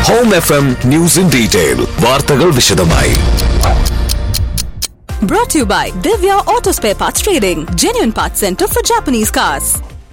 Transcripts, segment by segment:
Home F M news in detail വാർത്തകൾ വിശദമായി Brought to you by Divya Auto Spare Parts Trading, genuine parts center for Japanese cars.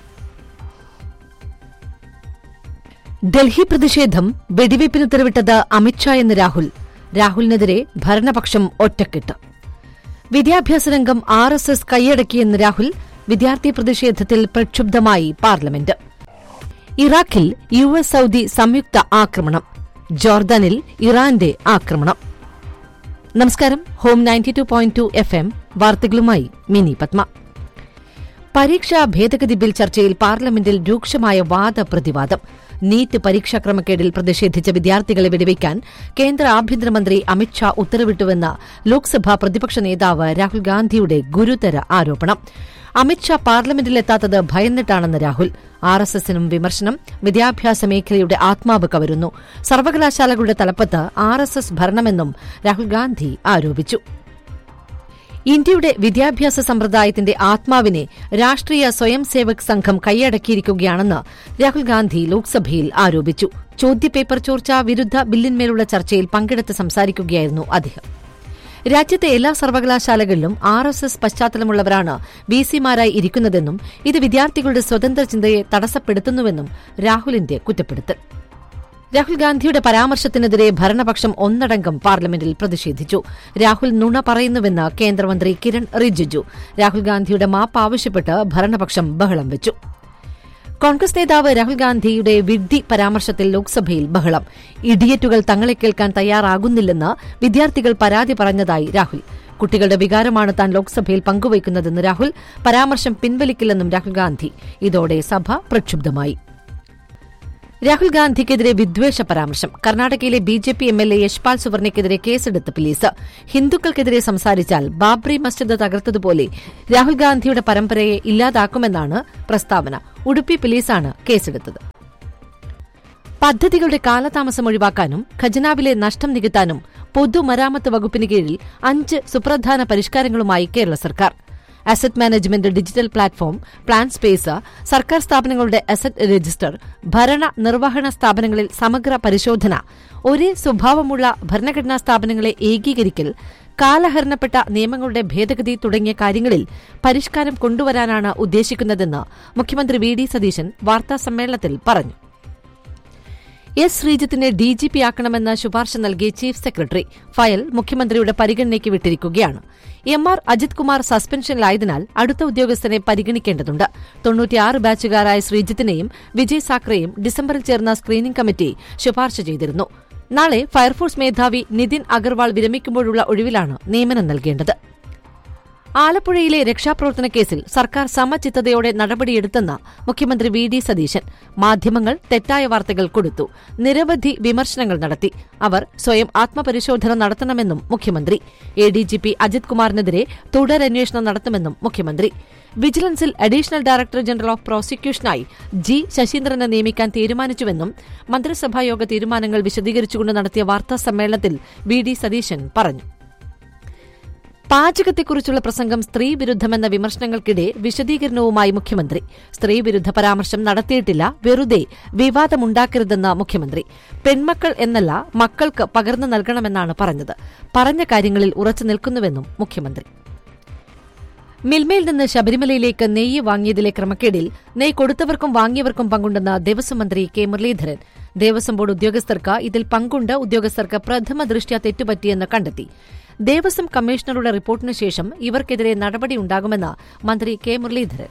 Delhi പ്രതിഷേധം വെടിവയ്പ്പിന് ഉത്തരവിട്ടത് അമിത്ഷാ എന്ന് രാഹുൽ രാഹുലിനെതിരെ ഭരണപക്ഷം ഒറ്റക്കെട്ട് വിദ്യാഭ്യാസ രംഗം ആർ എസ് എസ് കൈയടക്കിയെന്ന് രാഹുൽ വിദ്യാർത്ഥി പ്രതിഷേധത്തിൽ പ്രക്ഷുബ്ധമായി പാർലമെന്റ് ഇറാഖിൽ യു എസ് സൌദി സംയുക്ത ആക്രമണം ജോർദാനിൽ ഇറാന്റെ ആക്രമണം നമസ്കാരം home ninety two point two F M വാർത്തകളുമായി മിനി പത്മ പരീക്ഷാ ഭേദഗതി ബിൽ ചർച്ചയിൽ പാർലമെന്റിൽ രൂക്ഷമായ വാദപ്രതിവാദം നീറ്റ് പരീക്ഷാ ക്രമക്കേടിൽ പ്രതിഷേധിച്ച വിദ്യാർത്ഥികളെ വെടിവയ്ക്കാൻ കേന്ദ്ര ആഭ്യന്തരമന്ത്രി അമിത്ഷാ ഉത്തരവിട്ടുവെന്ന ലോക്സഭാ പ്രതിപക്ഷ നേതാവ് രാഹുൽ ഗാന്ധിയുടെ ഗുരുതര ആരോപണം അമിത്ഷാ പാർലമെന്റിലെത്താത്തത് ഭയന്നിട്ടാണെന്ന് രാഹുൽ ആർ എസ് എസിനും വിമർശനം വിദ്യാഭ്യാസ മേഖലയുടെ ആത്മാവ് കവരുന്നു സർവകലാശാലകളുടെ തലപ്പത്ത് ആർ എസ് എസ് ഭരണമെന്നും രാഹുൽ ഗാന്ധി ആരോപിച്ചു ഇന്ത്യയുടെ വിദ്യാഭ്യാസ സമ്പ്രദായത്തിന്റെ ആത്മാവിനെ രാഷ്ട്രീയ സ്വയം സേവക് സംഘം കൈയടക്കിയിരിക്കുകയാണെന്ന് രാഹുൽ ഗാന്ധി ലോക്സഭയിൽ ആരോപിച്ചു ചോദ്യപേപ്പർ ചോർച്ച വിരുദ്ധ ബില്ലിന്മേലുള്ള ചർച്ചയിൽ പങ്കെടുത്ത് സംസാരിക്കുകയായിരുന്നു അദ്ദേഹം രാജ്യത്തെ എല്ലാ സർവകലാശാലകളിലും ആർ എസ് എസ് പശ്ചാത്തലമുള്ളവരാണ് വി സിമാരായി ഇരിക്കുന്നതെന്നും ഇത് വിദ്യാർത്ഥികളുടെ സ്വതന്ത്ര ചിന്തയെ തടസ്സപ്പെടുത്തുന്നുവെന്നും രാഹുലിന്റെ കുറ്റപ്പെടുത്തൽ രാഹുൽ ഗാന്ധിയുടെ പരാമർശത്തിനെതിരെ ഭരണപക്ഷം ഒന്നടങ്കം പാർലമെന്റിൽ പ്രതിഷേധിച്ചു രാഹുൽ നുണ പറയുന്നുവെന്ന് കേന്ദ്രമന്ത്രി കിരൺ റിജിജു രാഹുൽ ഗാന്ധിയുടെ മാപ്പ് ആവശ്യപ്പെട്ട് ഭരണപക്ഷം ബഹളം വെച്ചു കോൺഗ്രസ് നേതാവ് രാഹുൽ ഗാന്ധിയുടെ വിഡ്ഢി പരാമർശത്തിൽ ലോക്സഭയിൽ ബഹളം ഇഡിയറ്റുകൾ തങ്ങളെ കേൾക്കാൻ തയ്യാറാകുന്നില്ലെന്ന് വിദ്യാർത്ഥികൾ പരാതി പറഞ്ഞതായി രാഹുൽ കുട്ടികളുടെ വികാരമാണ് താൻ ലോക്സഭയിൽ പങ്കുവയ്ക്കുന്നതെന്ന് രാഹുൽ പരാമർശം പിൻവലിക്കില്ലെന്നും രാഹുൽ ഗാന്ധി ഇതോടെ സഭ പ്രക്ഷുബ്ധമായി രാഹുൽ ഗാന്ധിക്കെതിരെ വിദ്വേഷ പരാമർശം കർണാടകയിലെ B J P M L A Yashpal സുവർണയ്ക്കെതിരെ കേസെടുത്ത് പോലീസ് ഹിന്ദുക്കൾക്കെതിരെ സംസാരിച്ചാൽ ബാബ്രി മസ്ജിദ് തകർത്തതുപോലെ രാഹുൽ ഗാന്ധിയുടെ പരമ്പരയെ ഇല്ലാതാക്കുമെന്നാണ് പ്രസ്താവന ഉടുപ്പി പോലീസാണ് കേസെടുത്തത് പദ്ധതികളുടെ കാലതാമസം ഒഴിവാക്കാനും ഖജനാവിലെ നഷ്ടം നികത്താനും പൊതുമരാമത്ത് വകുപ്പിന് കീഴിൽ അഞ്ച് സുപ്രധാന പരിഷ്കാരങ്ങളുമായി കേരള സർക്കാർ asset management digital platform plan space സർക്കാർ സ്ഥാപനങ്ങളുടെ അസറ്റ് രജിസ്റ്റർ ഭരണ നിർവഹണ സ്ഥാപനങ്ങളിൽ സമഗ്ര പരിശോധന ഒരേ സ്വഭാവമുള്ള ഭരണഘടനാ സ്ഥാപനങ്ങളെ ഏകീകരിക്കൽ കാലഹരണപ്പെട്ട നിയമങ്ങളുടെ ഭേദഗതി തുടങ്ങിയ കാര്യങ്ങളിൽ പരിഷ്കാരം കൊണ്ടുവരാനാണ് ഉദ്ദേശിക്കുന്നതെന്ന് മുഖ്യമന്ത്രി വി ഡി സതീശൻ വാർത്താസമ്മേളനത്തിൽ പറഞ്ഞു എസ് ശ്രീജിത്തിനെ ഡിജിപി ആക്കണമെന്ന് ശുപാർശ നൽകി ചീഫ് സെക്രട്ടറി ഫയൽ മുഖ്യമന്ത്രിയുടെ പരിഗണനയ്ക്ക് വിട്ടിരിക്കുകയാണ് എം ആർ അജിത് കുമാർ സസ്പെൻഷനിലായതിനാൽ അടുത്ത ഉദ്യോഗസ്ഥനെ പരിഗണിക്കേണ്ടതുണ്ട് തൊണ്ണൂറ്റിയാറ് ബാച്ചുകാരായ ശ്രീജിത്തിനെയും വിജയ് സാക്രയും ഡിസംബറിൽ ചേർന്ന സ്ക്രീനിംഗ് കമ്മിറ്റി ശുപാർശ ചെയ്തിരുന്നു നാളെ ഫയർഫോഴ്സ് മേധാവി നിതിൻ അഗർവാൾ വിരമിക്കുമ്പോഴുള്ള ഒഴിവിലാണ് നിയമനം നൽകേണ്ടത് ആലപ്പുഴയിലെ രക്ഷാപ്രവർത്തന കേസിൽ സർക്കാർ സമചിത്തതയോടെ നടപടിയെടുത്തെന്ന് മുഖ്യമന്ത്രി വി ഡി സതീശൻ മാധ്യമങ്ങൾ തെറ്റായ വാർത്തകൾ കൊടുത്തു നിരവധി വിമർശനങ്ങൾ നടത്തി അവർ സ്വയം ആത്മപരിശോധന നടത്തണമെന്നും മുഖ്യമന്ത്രി A D G P Ajith കുമാറിനെതിരെ തുടരന്വേഷണം നടത്തുമെന്നും മുഖ്യമന്ത്രി വിജിലൻസിൽ അഡീഷണൽ ഡയറക്ടർ ജനറൽ ഓഫ് പ്രോസിക്യൂഷനായി ജി ശശീന്ദ്രനെ നിയമിക്കാൻ തീരുമാനിച്ചുവെന്നും മന്ത്രിസഭായോഗ തീരുമാനങ്ങൾ വിശദീകരിച്ചുകൊണ്ട് നടത്തിയ വാർത്താ സമ്മേളനത്തിൽ വി ഡി സതീശൻ പറഞ്ഞു പാചകത്തെക്കുറിച്ചുള്ള പ്രസംഗം സ്ത്രീവിരുദ്ധമെന്ന വിമർശനങ്ങൾക്കിടെ വിശദീകരണവുമായി മുഖ്യമന്ത്രി സ്ത്രീവിരുദ്ധ പരാമർശം നടത്തിയിട്ടില്ല വെറുതെ വിവാദമുണ്ടാക്കരുതെന്ന് മുഖ്യമന്ത്രി പെൺമക്കൾ എന്നല്ല മക്കൾക്ക് പകർന്നു നൽകണമെന്നാണ് പറഞ്ഞത് പറഞ്ഞ കാര്യങ്ങളിൽ ഉറച്ചു നിൽക്കുന്നുവെന്നും മുഖ്യമന്ത്രി മിൽമയിൽ നിന്ന് ശബരിമലയിലേക്ക് നെയ്യ് വാങ്ങിയതിലെ ക്രമക്കേടിൽ നെയ്യ് കൊടുത്തവർക്കും വാങ്ങിയവർക്കും പങ്കുണ്ടെന്ന് ദേവസ്വം മന്ത്രി കെ മുരളീധരൻ ദേവസ്വം ബോർഡ് ഉദ്യോഗസ്ഥർക്ക് ഇതിൽ പങ്കുണ്ട് ഉദ്യോഗസ്ഥർക്ക് പ്രഥമ ദൃഷ്ട്യാ തെറ്റുപറ്റിയെന്ന് കണ്ടെത്തി ദേവസ്വം കമ്മീഷണറുടെ റിപ്പോർട്ടിനു ശേഷം ഇവർക്കെതിരെ നടപടിയുണ്ടാകുമെന്ന് മന്ത്രി കെ മുരളീധരൻ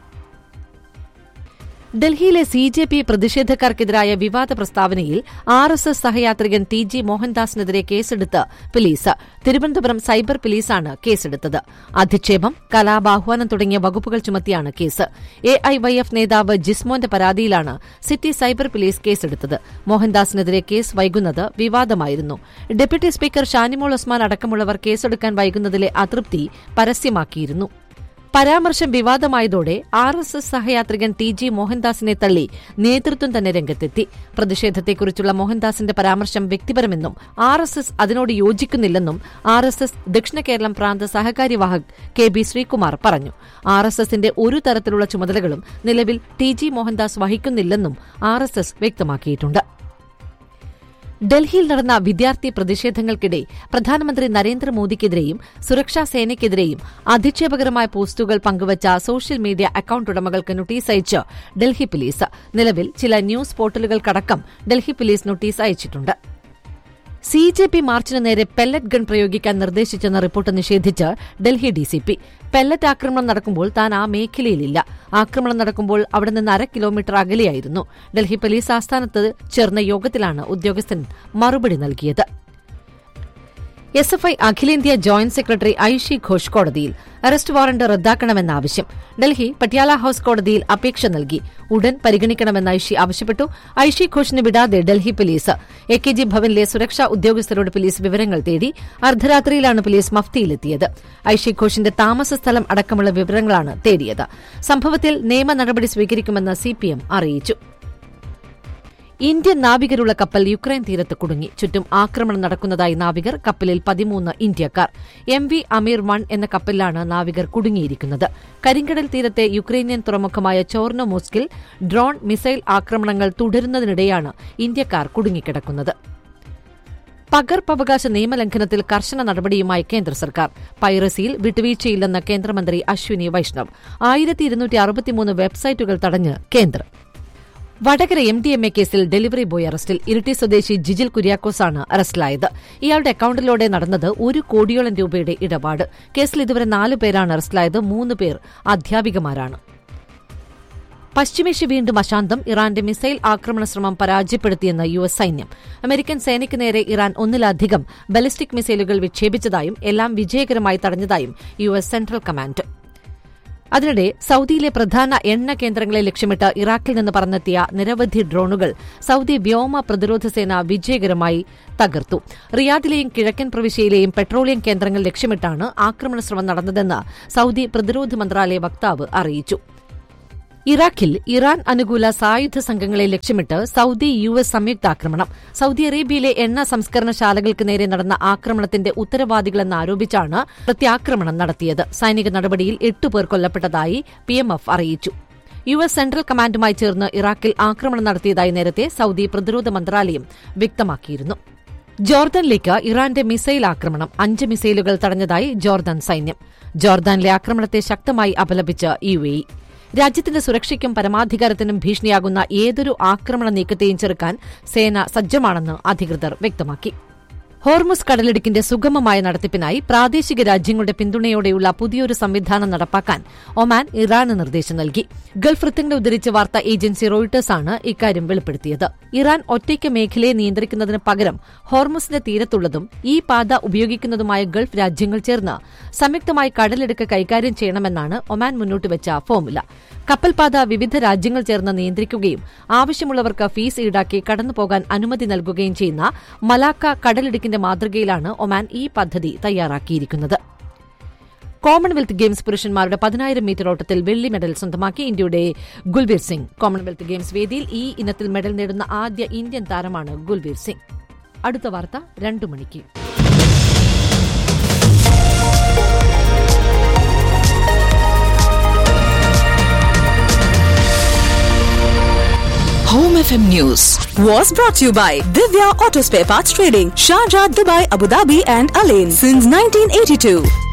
ഡൽഹിയിലെ സി ജെ പി പ്രതിഷേധക്കാർക്കെതിരായ വിവാദ പ്രസ്താവനയിൽ ആർ എസ് എസ് സഹയാത്രികൻ ടി ജി മോഹൻദാസിനെതിരെ കേസെടുത്ത് പോലീസ് തിരുവനന്തപുരം സൈബർ പോലീസാണ് കേസെടുത്തത് അധിക്ഷേപം കലാപാഹ്വാനം തുടങ്ങിയ വകുപ്പുകൾ ചുമത്തിയാണ് case A I Y F നേതാവ് ജിസ്മോന്റെ പരാതിയിലാണ് സിറ്റി സൈബർ പോലീസ് കേസെടുത്തത് മോഹൻദാസിനെതിരെ കേസ് വൈകുന്നത് വിവാദമായിരുന്നു ഡെപ്യൂട്ടി സ്പീക്കർ ഷാനിമോൾ ഉസ്മാൻ അടക്കമുള്ളവർ കേസെടുക്കാൻ വൈകുന്നതിലെ അതൃപ്തി പരസ്യമാക്കിയിരുന്നു പരാമർശം വിവാദമായതോടെ ആർ എസ് എസ് സഹയാത്രികൻ ടി ജി മോഹൻദാസിനെ തള്ളി നേതൃത്വം തന്നെ രംഗത്തെത്തി പ്രതിഷേധത്തെക്കുറിച്ചുള്ള മോഹൻദാസിന്റെ പരാമർശം വ്യക്തിപരമെന്നും ആർ എസ് എസ് അതിനോട് യോജിക്കുന്നില്ലെന്നും ആർ എസ് എസ് ദക്ഷിണ കേരളം പ്രാന്ത സഹകാര്യവാഹക് കെ ബി ശ്രീകുമാർ പറഞ്ഞു ആർ എസ് എസിന്റെ ഒരു തരത്തിലുള്ള ചുമതലകളും നിലവിൽ ടി ജി മോഹൻദാസ് വഹിക്കുന്നില്ലെന്നും ആർ എസ് എസ് വ്യക്തമാക്കിയിട്ടുണ്ട് ഡൽഹിയിൽ നടന്ന വിദ്യാർത്ഥി പ്രതിഷേധങ്ങൾക്കിടെ പ്രധാനമന്ത്രി നരേന്ദ്രമോദിക്കെതിരെയും സുരക്ഷാ സേനയ്ക്കെതിരെയും അധിക്ഷേപകരമായ പോസ്റ്റുകൾ പങ്കുവച്ച സോഷ്യൽ മീഡിയ അക്കൌണ്ട് ഉടമകൾക്ക് നോട്ടീസ് അയച്ച് ഡൽഹി പോലീസ് നിലവിൽ ചില ന്യൂസ് പോർട്ടലുകൾക്കടക്കം ഡൽഹി പോലീസ് നോട്ടീസ് അയച്ചിട്ടുണ്ട് സി ജെ പി മാർച്ചിന് നേരെ പെല്ലറ്റ് ഗൺ പ്രയോഗിക്കാൻ നിർദ്ദേശിച്ചെന്ന റിപ്പോർട്ട് നിഷേധിച്ച് ഡൽഹി ഡിസിപി പെല്ലറ്റ് ആക്രമണം നടക്കുമ്പോൾ താൻ ആ മേഖലയിലില്ല ആക്രമണം നടക്കുമ്പോൾ അവിടെ നിന്ന് അര കിലോമീറ്റർ അകലെയായിരുന്നു ഡൽഹി പോലീസ് ആസ്ഥാനത്ത് ചേർന്ന യോഗത്തിലാണ് ഉദ്യോഗസ്ഥൻ മറുപടി നൽകിയത് എസ് എഫ് ഐ അഖിലേന്ത്യാ ജോയിന്റ് സെക്രട്ടറി ഐഷി ഘോഷ് കോടതിയിൽ അറസ്റ്റ് വാറന്റ് റദ്ദാക്കണമെന്ന ആവശ്യം ഡൽഹി പട്യാല ഹൌസ് കോടതിയിൽ അപേക്ഷ നൽകി ഉടൻ പരിഗണിക്കണമെന്ന് ഐഷി ആവശ്യപ്പെട്ടു ഐഷി ഘോഷിനെ വിടാതെ Delhi police A K G ഭവനിലെ സുരക്ഷാ ഉദ്യോഗസ്ഥരോട് പോലീസ് വിവരങ്ങൾ തേടി അർദ്ധരാത്രിയിലാണ് പോലീസ് മഫ്തിയിലെത്തിയത് ഐഷി ഘോഷിന്റെ താമസ സ്ഥലം അടക്കമുള്ള വിവരങ്ങളാണ് തേടിയത് സംഭവത്തിൽ നിയമ നടപടി സ്വീകരിക്കുമെന്ന് സിപിഎം അറിയിച്ചു ഇന്ത്യൻ നാവികരുള്ള കപ്പൽ യുക്രൈൻ തീരത്ത് കുടുങ്ങി ചുറ്റും ആക്രമണം നടക്കുന്നതായി നാവികർ കപ്പലിൽ പതിമൂന്ന് ഇന്ത്യക്കാർ എം വി അമീർ വൺ എന്ന കപ്പലിലാണ് നാവികർ കുടുങ്ങിയിരിക്കുന്നത് കരിങ്കടൽ തീരത്തെ യുക്രൈനിയൻ തുറമുഖമായ ചോർണോമോസ്കിൽ ഡ്രോൺ മിസൈൽ ആക്രമണങ്ങൾ തുടരുന്നതിനിടെയാണ് ഇന്ത്യക്കാർ കുടുങ്ങിക്കിടക്കുന്നത് പകർപ്പവകാശ നിയമലംഘനത്തിൽ കർശന നടപടിയുമായി കേന്ദ്ര സർക്കാർ പൈറസിയിൽ വിട്ടുവീഴ്ചയില്ലെന്ന് കേന്ദ്രമന്ത്രി അശ്വിനി വൈഷ്ണവ് ആയിരത്തി ഇരുന്നൂറ്റി അറുപത്തിമൂന്ന് വെബ്സൈറ്റുകൾ തടഞ്ഞ് കേന്ദ്രം Vadakara M D M A കേസിൽ ഡെലിവറി ബോയ് അറസ്റ്റിൽ ഇരിട്ടി സ്വദേശി ജിജിൽ കുര്യാക്കോസാണ് അറസ്റ്റിലായത് ഇയാളുടെ അക്കൌണ്ടിലൂടെ നടന്നത് ഒരു കോടിയോളം രൂപയുടെ ഇടപാട് കേസിൽ ഇതുവരെ നാല് പേരാണ് അറസ്റ്റിലായത് മൂന്ന് പേർ അധ്യാപികമാരാണ് പശ്ചിമേഷ്യ വീണ്ടും അശാന്തം ഇറാന്റെ മിസൈൽ ആക്രമണ ശ്രമം പരാജയപ്പെടുത്തിയെന്ന് യു എസ് സൈന്യം അമേരിക്കൻ സേനയ്ക്ക് നേരെ ഇറാൻ ഒന്നിലധികം ബലിസ്റ്റിക് മിസൈലുകൾ വിക്ഷേപിച്ചതായും എല്ലാം വിജയകരമായി തടഞ്ഞതായും യു എസ് സെൻട്രൽ കമാൻഡ് അതിനിടെ സൌദിയിലെ പ്രധാന എണ്ണ കേന്ദ്രങ്ങളെ ലക്ഷ്യമിട്ട് ഇറാഖിൽ നിന്ന് പറന്നെത്തിയ നിരവധി ഡ്രോണുകൾ സൌദി വ്യോമ പ്രതിരോധ സേന വിജയകരമായി തകർത്തു റിയാദിലെയും കിഴക്കൻ പ്രവിശ്യയിലെയും പെട്രോളിയം കേന്ദ്രങ്ങൾ ലക്ഷ്യമിട്ടാണ് ആക്രമണ ശ്രമം നടന്നതെന്ന് സൌദി പ്രതിരോധ മന്ത്രാലയ വക്താവ് അറിയിച്ചു ഇറാഖിൽ ഇറാൻ അനുകൂല സായുധ സംഘങ്ങളെ ലക്ഷ്യമിട്ട് സൌദി യു എസ് സംയുക്താക്രമണം സൌദി അറേബ്യയിലെ എണ്ണ സംസ്കരണശാലകൾക്ക് നേരെ നടന്ന ആക്രമണത്തിന്റെ ഉത്തരവാദികളെന്ന് ആരോപിച്ചാണ് പ്രത്യാക്രമണം നടത്തിയത് സൈനിക നടപടിയിൽ എട്ടുപേർ കൊല്ലപ്പെട്ടതായി പിഎംഎഫ് അറിയിച്ചു യു എസ് സെൻട്രൽ കമാൻഡുമായി ചേർന്ന് ഇറാഖിൽ ആക്രമണം നടത്തിയതായി നേരത്തെ സൌദി പ്രതിരോധ മന്ത്രാലയം വ്യക്തമാക്കിയിരുന്നു ജോർദനിലേക്ക് ഇറാന്റെ മിസൈൽ ആക്രമണം അഞ്ച് മിസൈലുകൾ തടഞ്ഞതായി ജോർദാൻ സൈന്യം ജോർദാനിലെ ആക്രമണത്തെ ശക്തമായി അപലപിച്ച് യു എ രാജ്യത്തിന്റെ സുരക്ഷയ്ക്കും പരമാധികാരത്തിനും ഭീഷണിയാകുന്ന ഏതൊരു ആക്രമണ നീക്കത്തെയും ചെറുക്കാൻ സേന സജ്ജമാണെന്ന് അധികൃതർ വ്യക്തമാക്കി ഹോർമുസ് കടലിടുക്കിന്റെ സുഗമമായ നടത്തിപ്പിനായി പ്രാദേശിക രാജ്യങ്ങളുടെ പിന്തുണയോടെയുള്ള പുതിയൊരു സംവിധാനം നടപ്പാക്കാൻ ഒമാൻ ഇറാന് നിർദ്ദേശം നൽകി ഗൾഫ് വൃത്തങ്ങളെ ഉദ്ധരിച്ച വാർത്താ ഏജൻസി റോയിട്ടേഴ്സാണ് ഇക്കാര്യം വെളിപ്പെടുത്തിയത് ഇറാൻ ഒറ്റയ്ക്ക് മേഖലയെ നിയന്ത്രിക്കുന്നതിന് പകരം ഹോർമുസിന്റെ തീരത്തുള്ളതും ഈ പാത ഉപയോഗിക്കുന്നതുമായ ഗൾഫ് രാജ്യങ്ങൾ ചേർന്ന് സംയുക്തമായി കടലിടുക്ക് കൈകാര്യം ചെയ്യണമെന്നാണ് ഒമാൻ മുന്നോട്ട് വെച്ച ഫോർമുല കപ്പൽപാത വിവിധ രാജ്യങ്ങൾ ചേർന്ന് നിയന്ത്രിക്കുകയും ആവശ്യമുള്ളവർക്ക് ഫീസ് ഈടാക്കി കടന്നുപോകാൻ അനുമതി നൽകുകയും ചെയ്യുന്ന മലാക്ക കടലിടുക്കിന്റെ മാതൃകയിലാണ് ഒമാൻ ഈ പദ്ധതി തയ്യാറാക്കിയിരിക്കുന്നത് കോമൺവെൽത്ത് ഗെയിംസ് പുരുഷന്മാരുടെ പതിനായിരം മീറ്റർ ഓട്ടത്തിൽ വെള്ളി മെഡൽ സ്വന്തമാക്കി ഇന്ത്യയുടെ ഗുൽബീർ സിംഗ് കോമൺവെൽത്ത് ഗെയിംസ് വേദിയിൽ ഈ ഇനത്തിൽ മെഡൽ നേടുന്ന ആദ്യ ഇന്ത്യൻ താരമാണ് ഗുൽബീർ സിംഗ് അടുത്ത വാർത്ത രണ്ടു മണിക്ക് Home FM News was brought to you by Divya Auto Spare Parts Trading, Sharjah, Dubai, Abu Dhabi, and Alain since 1982.